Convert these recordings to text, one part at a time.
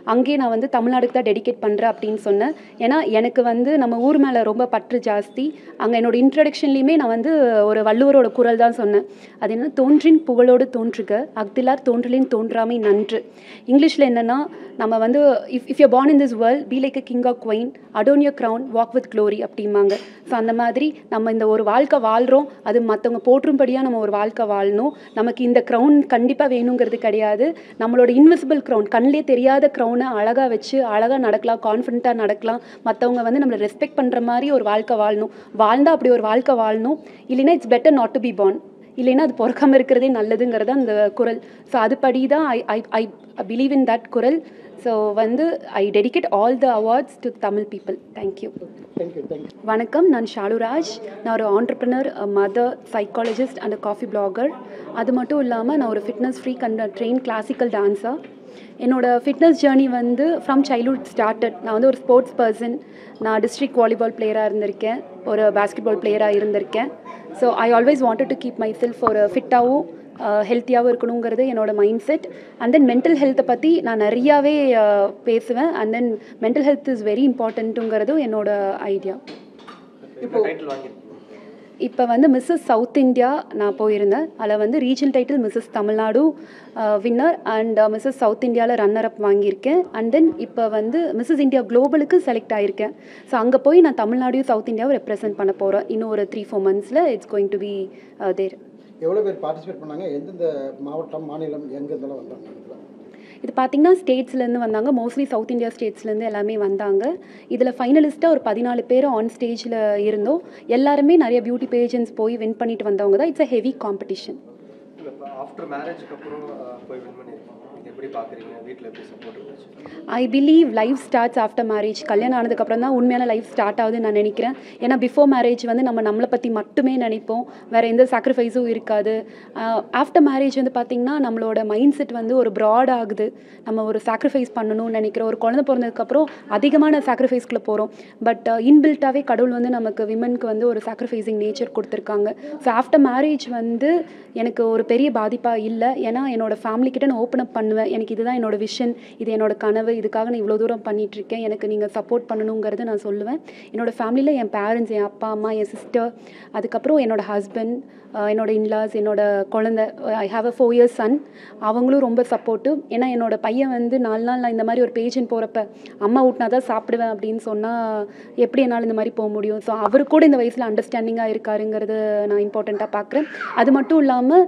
அங்கேயே நான் வந்து தமிழ்நாடுக்கு தான் டெடிகேட் பண்ணுறேன் அப்படின்னு சொன்னேன் ஏன்னா எனக்கு வந்து நம்ம ஊர் மேலே ரொம்ப பற்று ஜாஸ்தி அங்கே என்னோட இன்ட்ரடக்ஷன்லேயுமே நான் வந்து ஒரு வள்ளுவரோட குரல் தான் சொன்னேன் அது என்ன தோன்றின் புகழோடு தோன்றுக அக்திலார் தோன்றலின் தோன்றாமை நன்று இங்கிலீஷில் என்னென்னா நம்ம வந்து if if you born in this world be like a king of queen adorn your crown walk with glory அப்படிம்பாங்க ஸோ அந்த மாதிரி நம்ம இந்த ஒரு வாழ்க்கை வாழ்கிறோம் அது மற்றவங்க போற்றும்படியாக நம்ம ஒரு வாழ்க்கை வாழணும் நமக்கு இந்த க்ரௌன் கண்டிப்பாக வேணுங்கிறது கிடையாது நம்மளோட இன்விசிபிள் க்ரௌன் கண்ணிலே தெரியாத க்ரௌனை அழகாக வச்சு அழகாக நடக்கலாம் கான்ஃபிடண்ட்டாக நடக்கலாம் மற்றவங்க வந்து நம்மளை ரெஸ்பெக்ட் பண்ணுற மாதிரி ஒரு வாழ்க்கை வாழணும் வாழ்ந்தால் அப்படி ஒரு வாழ்க்கை வாழணும் இல்லைன்னா it's better not to be born இல்லைன்னா அது பிறக்காம இருக்கிறதே நல்லதுங்கிறது அந்த குரல் ஸோ அதுபடி தான் I I I believe in that குரல் ஸோ வந்து I dedicate all the awards to Tamil people thank you thank you thank you வணக்கம் நான் ஷாலுராஜ் நான் ஒரு entrepreneur mother psychologist and coffee blogger அது மட்டும் இல்லாமல் நான் ஒரு ஃபிட்னஸ் ஃப்ரீ கண்ட ட்ரெயின் கிளாசிக்கல் டான்ஸர் என்னோட ஃபிட்னஸ் ஜேர்னி வந்து ஃப்ரம் சைல்ட்ஹுட் ஸ்டார்டட் நான் வந்து ஒரு ஸ்போர்ட்ஸ் பர்சன் நான் டிஸ்ட்ரிக்ட் வாலிபால் பிளேயராக இருந்திருக்கேன் ஒரு பாஸ்கெட்பால் பிளேயராக இருந்திருக்கேன் so I always wanted to keep my self ஒரு ஃபிட்டாகவும் ஹெல்த்தியாகவும் இருக்கணுங்கிறது என்னோட mind set and then mental ஹெல்த்தை பற்றி நான் நிறையாவே அஹ், பேசுவேன் and then mental health is very இம்பார்ட்டண்ட்டுங்கிறதும் என்னோட ஐடியா இப்போ இப்போ வந்து மிஸ்ஸஸ் சவுத் இந்தியா நான் போயிருந்தேன் அதில் வந்து regional title Mrs Tamil Nadu winner and Mrs South இந்தியாவில் ரன்னர் அப் வாங்கியிருக்கேன் அண்ட் தென் இப்போ வந்து மிஸ்ஸஸ் இந்தியா குளோபலுக்கு செலக்ட் ஆகியிருக்கேன் ஸோ அங்கே போய் நான் தமிழ்நாடையும் சவுத் இந்தியாவும் ரெப்ரசென்ட் பண்ண போகிறேன் இன்னும் ஒரு த்ரீ ஃபோர் மந்த்ஸில் it's going to be there எவ்வளோ பேர் பார்ட்டிசிபேட் பண்ணாங்க எந்தெந்த மாவட்டம் மாநிலம் எங்க இருந்தெல்லாம் வந்தாங்க இதுல? இது பார்த்திங்கன்னா ஸ்டேட்ஸ்லேருந்து வந்தாங்க மோஸ்ட்லி சவுத் இந்தியா ஸ்டேட்ஸ்லேருந்து எல்லாமே வந்தாங்க இதில் ஃபைனலிஸ்ட்டாக ஒரு பதினாலு பேர் ஆன் ஸ்டேஜில் இருந்தோம் எல்லாருமே நிறைய பியூட்டி பேஜன்ஸ் போய் வின் பண்ணிட்டு வந்தவங்க தான் இட்ஸ் அ ஹெவி காம்படிஷன் இல்லை இப்போ ஆஃப்டர் மேரேஜுக்கு அப்புறம் அஹ், போய் வின் பண்ணியிருக்கீங்க நீங்கள் எப்படி பார்க்குறீங்க வீட்டில் எப்படி சப்போர்ட் இருந்துச்சு I believe life starts after marriage கல்யாணம் ஆனதுக்கப்புறம் தான் உண்மையான லைஃப் ஸ்டார்ட் ஆகுதுன்னு நான் நினைக்கிறேன் ஏன்னா பிஃபோர் மேரேஜ் வந்து நம்ம நம்மளை பற்றி மட்டுமே நினைப்போம் வேறு எந்த சாக்ரிஃபைஸும் இருக்காது ஆஃப்டர் மேரேஜ் வந்து பார்த்திங்கன்னா நம்மளோட மைண்ட் செட் வந்து ஒரு ப்ராட் ஆகுது நம்ம ஒரு சாக்ரிஃபைஸ் பண்ணணும்னு நினைக்கிறோம் ஒரு குழந்தை பிறந்ததுக்கப்புறம் அதிகமான சாக்ரிஃபைஸ்க்குள்ளே போகிறோம் பட் இன்பில்ட்டாகவே கடவுள் வந்து நமக்கு விமனுக்கு வந்து ஒரு சாக்ரிஃபைசிங் நேச்சர் கொடுத்துருக்காங்க ஸோ ஆஃப்டர் மேரேஜ் வந்து எனக்கு ஒரு பெரிய பாதிப்பாக இல்லை ஏன்னா என்னோட family கிட்ட நான் ஓப்பன் அப் பண்ணுவேன் எனக்கு இதுதான் என்னோட விஷன் இது என்னோட கனவு இதுக்காக நான் இவ்வளோ தூரம் பண்ணிட்டு இருக்கேன் எனக்கு நீங்கள் சப்போர்ட் பண்ணணுங்கிறது நான் சொல்லுவேன் என்னோட ஃபேமிலியில் என் பேரண்ட்ஸ் என் அப்பா அம்மா என் சிஸ்டர் அதுக்கப்புறம் என்னோட ஹஸ்பண்ட் என்னோட இன்லாஸ் என்னோட குழந்த I have a four years son அவங்களும் ரொம்ப சப்போர்ட்டிவ் ஏன்னா என்னோட பையன் வந்து நாலு நாள் நான் இந்த மாதிரி ஒரு பேஷண்ட் போகிறப்ப அம்மா ஊட்டினா தான் சாப்பிடுவேன் அப்படின்னு சொன்னால் எப்படி என்னால் இந்த மாதிரி போக முடியும் ஸோ அவர் கூட இந்த வயசில் அண்டர்ஸ்டாண்டிங்காக இருக்காருங்கிறது நான் இம்பார்ட்டண்ட்டாக பார்க்குறேன் அது மட்டும் இல்லாமல்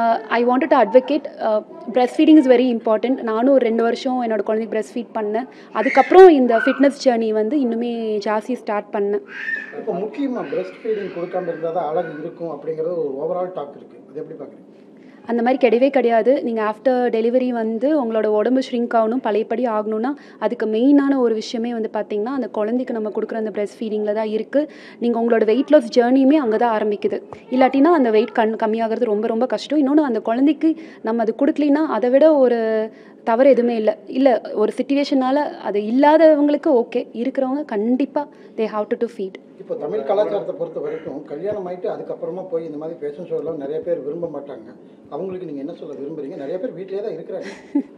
I wanted to advocate breast feeding is very important நானும் ஒரு ரெண்டு வருஷம் என்னோட குழந்தைக்கு பிரெஸ்ட் ஃபீட் பண்ணேன் அதுக்கப்புறம் இந்த ஃபிட்னஸ் ஜேர்னி வந்து இன்னுமே ஜாஸ்தி ஸ்டார்ட் பண்ணேன் இப்போ முக்கியமாக பிரஸ்ட் ஃபீடிங் கொடுக்காம இருந்தால் தான் அழகு இருக்கும் அப்படிங்கிறது ஒரு ஓவரால் டாக் இருக்குது அது எப்படி பார்க்குறீங்க அந்த மாதிரி கிடையவே கிடையாது நீங்கள் ஆஃப்டர் டெலிவரி வந்து உங்களோட உடம்பு ஷ்ரிங்க் ஆகணும் பழையபடி ஆகணும்னா அதுக்கு மெயினான ஒரு விஷயமே வந்து பார்த்தீங்கன்னா அந்த குழந்தைக்கு நம்ம கொடுக்குற அந்த பிரெஸ்ட் ஃபீடிங்கில் தான் இருக்குது நீங்கள் உங்களோட வெயிட் லாஸ் ஜேர்னியுமே அங்கே தான் ஆரம்பிக்குது இல்லாட்டினா அந்த வெயிட் கண் கம்மியாகிறது ரொம்ப ரொம்ப கஷ்டம் இன்னொன்று அந்த குழந்தைக்கு நம்ம அது கொடுக்கலின்னா அதை விட ஒரு தவறு எதுவுமே இல்லை இல்லை ஒரு சுச்சுவேஷனால் அது இல்லாதவங்களுக்கு ஓகே இருக்கிறவங்க கண்டிப்பாக they have to to feed இப்போ தமிழ் கலாச்சாரத்தை பொறுத்த வரைக்கும் கல்யாணம் ஆயிட்டு அதுக்கப்புறமா போய் இந்த மாதிரி ஃபேஷன் ஷோலாம் நிறைய பேர் விரும்ப மாட்டாங்க அவங்களுக்கு நீங்கள் என்ன சொல்ல விரும்புறீங்க நிறைய பேர் வீட்டிலே தான் இருக்கிறாங்க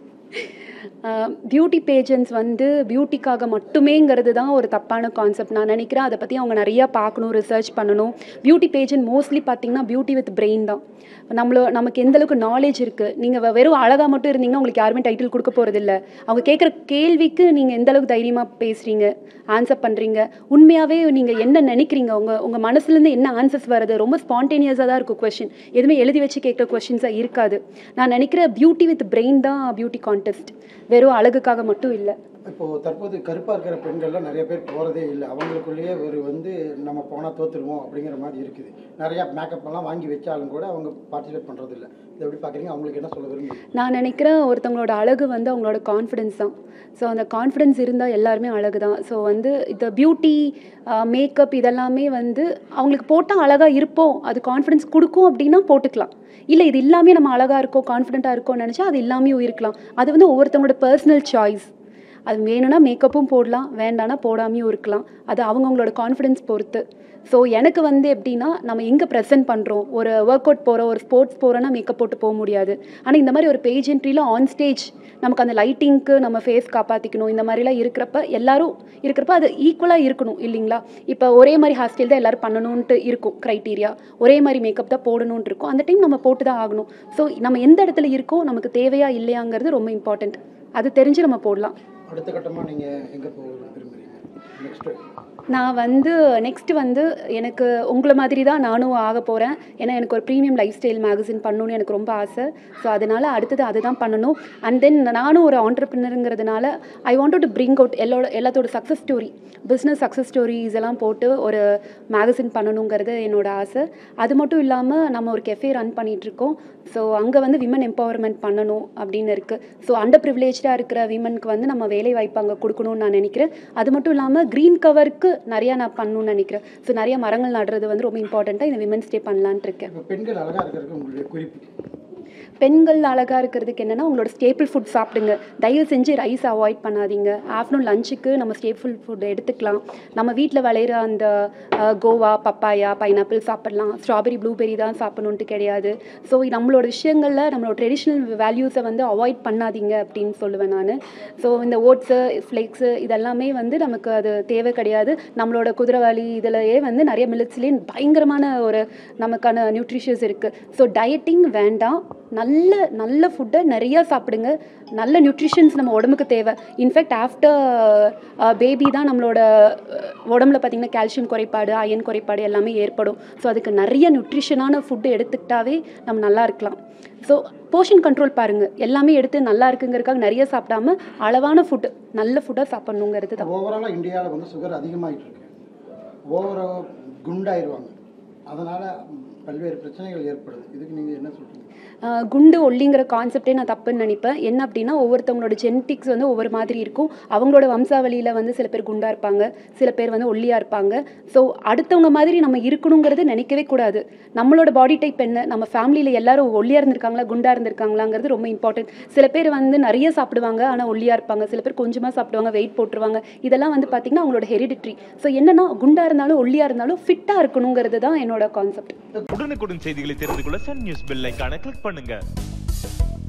பியூட்டி பேஜன்ஸ் வந்து பியூட்டிக்காக மட்டுமேங்கிறது தான் ஒரு தப்பான கான்செப்ட் நான் நினைக்கிறேன் அதை பற்றி அவங்க நிறையா பார்க்கணும் ரிசர்ச் பண்ணணும் பியூட்டி பேஜன் மோஸ்ட்லி பார்த்தீங்கன்னா பியூட்டி வித் பிரெயின் தான் நம்மளோ நமக்கு எந்த அளவுக்கு நாலேஜ் இருக்குது நீங்கள் வெறும் அழகாக மட்டும் இருந்தீங்கன்னா உங்களுக்கு யாருமே டைட்டில் கொடுக்க போகிறதில்ல அவங்க கேட்குற கேள்விக்கு நீங்கள் எந்த அளவுக்கு தைரியமாக பேசுகிறீங்க ஆன்சர் பண்ணுறீங்க உண்மையாகவே நீங்கள் என்ன நினைக்கிறீங்க உங்கள் உங்கள் மனசுலேருந்து என்ன ஆன்சர்ஸ் வருது ரொம்ப ஸ்பான்டேனியஸாக தான் இருக்கும் கொஷின் எதுவுமே எழுதி வச்சு கேட்குற கொஷின்ஸாக இருக்காது நான் நினைக்கிற பியூட்டி வித் பிரெயின் தான் பியூட்டி கான்டெஸ்ட் வெறும் அழகுக்காக மட்டும் இல்லை இப்போது தற்போது கருப்பாக இருக்கிற பெண்கள்லாம் நிறைய பேர் போகிறதே இல்லை அவங்களுக்குள்ளேயே ஒரு வந்து நம்ம போனால் தோற்றுருவோம் அப்படிங்கிற மாதிரி இருக்குது நிறையா மேக்கப் எல்லாம் வாங்கி வச்சாலும் கூட அவங்க பார்ட்டிசிபேட் பண்ணுறது இல்லை இதை எப்படி பார்க்குறீங்க அவங்களுக்கு என்ன சொல்ல விரும்புறீங்க நான் நினைக்கிறேன் ஒருத்தவங்களோட அழகு வந்து அவங்களோட கான்ஃபிடென்ஸ் தான் ஸோ அந்த கான்ஃபிடென்ஸ் இருந்தால் எல்லாருமே அழகு தான் ஸோ வந்து இந்த பியூட்டி மேக்கப் இதெல்லாமே வந்து அவங்களுக்கு போட்டால் அழகாக இருப்போம் அது கான்ஃபிடென்ஸ் கொடுக்கும் அப்படின்னா போட்டுக்கலாம் இல்லை இது எல்லாமே நம்ம அழகாக இருக்கோம் கான்ஃபிடென்ட்டாக இருக்கோம்னு நினச்சா அது எல்லாமே இருக்கலாம் அது வந்து ஒவ்வொருத்தவங்களோட பர்சனல் சாய்ஸ் அது வேணும்னா மேக்கப்பும் போடலாம் வேண்டானா போடாமையும் இருக்கலாம் அது அவங்கவுங்களோட கான்ஃபிடென்ஸ் பொறுத்து ஸோ எனக்கு வந்து எப்படின்னா நம்ம எங்கே ப்ரெசென்ட் பண்ணுறோம் ஒரு ஒர்க் அவுட் போகிறோம் ஒரு ஸ்போர்ட்ஸ் போகிறோன்னா மேக்கப் போட்டு போக முடியாது ஆனால் இந்த மாதிரி ஒரு பேஜ் என்ட்ரியில் ஆன் ஸ்டேஜ் நமக்கு அந்த லைட்டிங்க்கு நம்ம ஃபேஸ் காப்பாற்றிக்கணும் இந்த மாதிரிலாம் இருக்கிறப்ப எல்லாரும் இருக்கிறப்ப அது ஈக்குவலாக இருக்கணும் இல்லைங்களா இப்போ ஒரே மாதிரி ஹேர் ஸ்டைல் தான் எல்லோரும் பண்ணணுன்ட்டு இருக்கும் க்ரைட்டீரியா ஒரே மாதிரி மேக்கப் தான் போடணுன்ட்டு இருக்கும் அந்த டைம் நம்ம போட்டு தான் ஆகணும் ஸோ நம்ம எந்த இடத்துல இருக்கோம் நமக்கு தேவையா இல்லையாங்கிறது ரொம்ப இம்பார்ட்டண்ட் அது தெரிஞ்சு நம்ம போடலாம் அடுத்த கட்டமாக நீங்கள் எங்கே போக விரும்புகிறீங்க நெக்ஸ்ட்டு நான் வந்து நெக்ஸ்ட் வந்து எனக்கு உங்களை மாதிரி தான் நானும் ஆக போகிறேன் ஏன்னா எனக்கு ஒரு ப்ரீமியம் லைஃப் ஸ்டைல் மேகசின் பண்ணணும்னு எனக்கு ரொம்ப ஆசை ஸோ அதனால் அடுத்தது அதுதான் பண்ணணும் அண்ட் தென் நானும் ஒரு ஆண்டர்பிரினருங்கிறதுனால I want to bring out எல்லாரோட எல்லாத்தோட success story business success stories எல்லாம் போட்டு ஒரு மேகசின் பண்ணணுங்கிறது என்னோட ஆசை அது மட்டும் இல்லாமல் நம்ம ஒரு கெஃபே ரன் பண்ணிகிட்ருக்கோம் ஸோ அங்கே வந்து விமன் எம்பவர்மெண்ட் பண்ணணும் அப்படின்னு இருக்குது ஸோ அண்டர் ப்ரிவிலேஜாக இருக்கிற விமனுக்கு வந்து நம்ம வேலை வாய்ப்பு அங்கே கொடுக்கணும்னு நான் நினைக்கிறேன் அது மட்டும் இல்லாமல் க்ரீன் கவருக்கு நிறையா நான் பண்ணணும்னு நினைக்கிறேன் ஸோ நிறைய மரங்கள் நடுறது வந்து ரொம்ப இம்பார்ட்டண்ட்டாக இந்த விமன்ஸ் டே பண்ணலான்ட்டு இருக்கேன் இப்போ பெண்கள் அழகாக இருக்கிறதுக்கு உங்களுடைய குறிப்பு பெண்கள் அழகாக இருக்கிறதுக்கு என்னென்னா உங்களோட ஸ்டேபிள் ஃபுட் சாப்பிடுங்க தயவு செஞ்சு ரைஸ் அவாய்ட் பண்ணாதீங்க ஆஃப்டர்நூன் லஞ்சுக்கு நம்ம ஸ்டேபிள் ஃபுட் எடுத்துக்கலாம் நம்ம வீட்டில் விளையிற அந்த அஹ், கோவா பப்பாயா பைனாப்பிள் சாப்பிடலாம் ஸ்ட்ராபெரி ப்ளூபெரி தான் சாப்பிடணுன்ட்டு கிடையாது ஸோ நம்மளோட விஷயங்களில் நம்மளோட ட்ரெடிஷ்னல் வேல்யூஸை வந்து அவாய்ட் பண்ணாதீங்க அப்படின்னு சொல்லுவேன் நான் ஸோ இந்த ஓட்ஸு ஃப்ளேக்ஸு இதெல்லாமே வந்து நமக்கு அது தேவை கிடையாது நம்மளோட குதிரைவாளி இதிலேயே வந்து நிறைய மில்லட்ஸ்லேயே பயங்கரமான ஒரு நமக்கான நியூட்ரிஷியஸ் இருக்குது ஸோ டயட்டிங் வேண்டாம் நல்ல நல்ல ஃபுட்டை நிறையா சாப்பிடுங்க நல்ல நியூட்ரிஷன்ஸ் நம்ம உடம்புக்கு தேவை இன்ஃபேக்ட் ஆஃப்டர் பேபி தான் நம்மளோட அஹ், உடம்புல பார்த்திங்கன்னா கால்சியம் குறைபாடு அயன் குறைபாடு எல்லாமே ஏற்படும் ஸோ அதுக்கு நிறைய நியூட்ரிஷனான ஃபுட்டு எடுத்துக்கிட்டாவே நம்ம நல்லா இருக்கலாம் ஸோ போர்ஷன் கண்ட்ரோல் பாருங்கள் எல்லாமே எடுத்து நல்லா இருக்குங்கிறதுக்காக நிறைய சாப்பிடாம அளவான ஃபுட்டு நல்ல ஃபுட்டாக சாப்பிட்ணுங்கிறது தான் ஓவராலாக இந்தியாவில் வந்து சுகர் அதிகமாகிட்டு இருக்கு ஓவரா குண்டாயிருவாங்க அதனால் பல்வேறு பிரச்சனைகள் ஏற்படுது இதுக்கு நீங்கள் என்ன சொல்றீங்க ஆஹ் குண்டு ஒல்லிங்கிற கான்செப்டே நான் தப்புன்னு நினைப்பேன் என்ன அப்படின்னா ஒவ்வொருத்தவங்களோட ஜெனட்டிக்ஸ் வந்து ஒவ்வொரு மாதிரி இருக்கும் அவங்களோட வம்சாவளியில் வந்து சில பேர் குண்டாக இருப்பாங்க சில பேர் வந்து ஒல்லியாக இருப்பாங்க ஸோ அடுத்தவங்க மாதிரி நம்ம இருக்கணுங்கிறது நினைக்கவே கூடாது நம்மளோட பாடி டைப் என்ன நம்ம ஃபேமிலியில் எல்லாரும் ஒல்லியாக இருந்திருக்காங்களா குண்டாக இருந்திருக்காங்களாங்கிறது ரொம்ப இம்பார்ட்டன்ட் சில பேர் வந்து நிறைய சாப்பிடுவாங்க ஆனால் ஒல்லியாக இருப்பாங்க சில பேர் கொஞ்சமாக சாப்பிடுவாங்க வெயிட் போட்டுருவாங்க இதெல்லாம் வந்து பார்த்திங்கன்னா அவங்களோட ஹெரிடிட்ரி ஸோ என்னன்னா குண்டாக இருந்தாலும் ஒல்லியாக இருந்தாலும் ஃபிட்டாக இருக்கணுங்கிறது தான் என்னோட கான்செப்ட் உடனுக்குடன் செய்திகளை தெரிந்து கொள்ள சன் நியூஸ் பெல் ஐகானை கிளிக் பண்ணுங்க